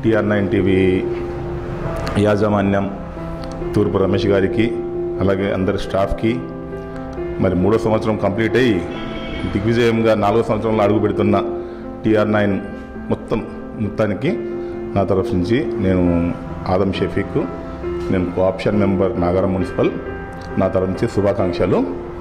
TR nine TV యాజమాన్యం తూర్పు రమేష్ గారికి అలాగే అందరి స్టాఫ్కి మరి మూడో సంవత్సరం కంప్లీట్ అయ్యి దిగ్విజయంగా నాలుగో సంవత్సరంలో అడుగు పెడుతున్న టిఆర్ నైన్ మొత్తం మొత్తానికి నా తరఫు నుంచి నేను ఆదం షఫీక్ నేను కోఆప్షన్ మెంబర్ నాగారం మున్సిపల్ నా తరఫు నుంచి శుభాకాంక్షలు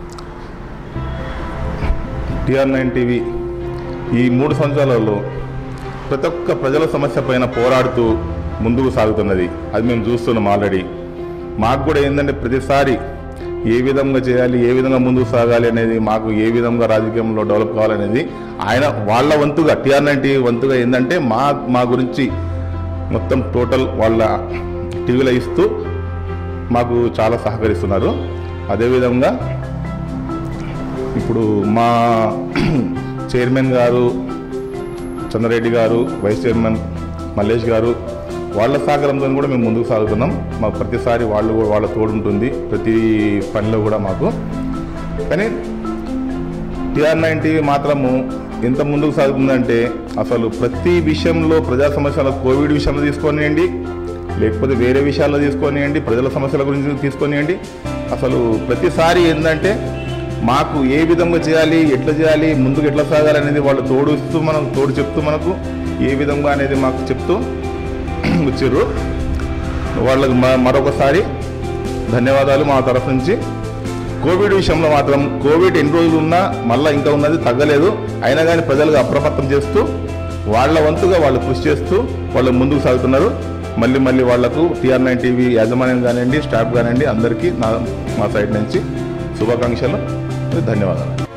టిఆర్ నైన్ టీవీ ఈ మూడు సంవత్సరాలలో ప్రతి ఒక్క ప్రజల సమస్య పైన పోరాడుతూ ముందుకు సాగుతున్నది అది మేము చూస్తున్నాం ఆల్రెడీ మాకు కూడా ఏంటంటే ప్రతిసారి ఏ విధంగా చేయాలి ఏ విధంగా ముందుకు సాగాలి అనేది మాకు ఏ విధంగా రాజకీయంలో డెవలప్ కావాలనేది ఆయన వాళ్ళ వంతుగా టిఆర్ నైన్ టీవీ వంతుగా ఏంటంటే మా మా గురించి మొత్తం టోటల్ వాళ్ళ టీవీలో ఇస్తూ మాకు చాలా సహకరిస్తున్నారు అదేవిధంగా ఇప్పుడు మా చైర్మన్ గారు చంద్రరెడ్డి గారు వైస్ చైర్మన్ మల్లేష్ గారు వాళ్ళ సహకారంతో కూడా మేము ముందుకు సాగుతున్నాం మాకు ప్రతిసారి వాళ్ళు కూడా వాళ్ళ తోడు ఉంటుంది ప్రతి పనిలో కూడా మాకు కానీ టిఆర్ నైన్ టీవీ మాత్రము ఎంత ముందుకు సాగుతుందంటే అసలు ప్రతి విషయంలో ప్రజా సమస్యల కోవిడ్ విషయంలో తీసుకొనియండి లేకపోతే వేరే విషయాల్లో తీసుకొనియండి ప్రజల సమస్యల గురించి తీసుకొనియండి అసలు ప్రతిసారి ఏంటంటే మాకు ఏ విధంగా చేయాలి ఎట్లా చేయాలి ముందుకు ఎట్లా సాగాలి అనేది వాళ్ళు తోడుస్తూ మనకు తోడు చెప్తూ మనకు ఏ విధంగా అనేది మాకు చెప్తూ వచ్చారు వాళ్ళకి మ- మరొకసారి ధన్యవాదాలు మా తరఫు నుంచి కోవిడ్ విషయంలో మాత్రం కోవిడ్ ఎన్ని రోజులు ఉన్నా మళ్ళీ ఇంకా ఉన్నది తగ్గలేదు అయినా కానీ ప్రజలకు అప్రమత్తం చేస్తూ వాళ్ళ వంతుగా వాళ్ళు కృషి చేస్తూ వాళ్ళు ముందుకు సాగుతున్నారు మళ్ళీ మళ్ళీ వాళ్లకు టీఆర్ నైన్ టీవీ యాజమాన్యం కానివ్వండి స్టాఫ్ కానివ్వండి అందరికీ నా మా సైడ్ నుంచి శుభాకాంక్షలు ధన్యవాదాలు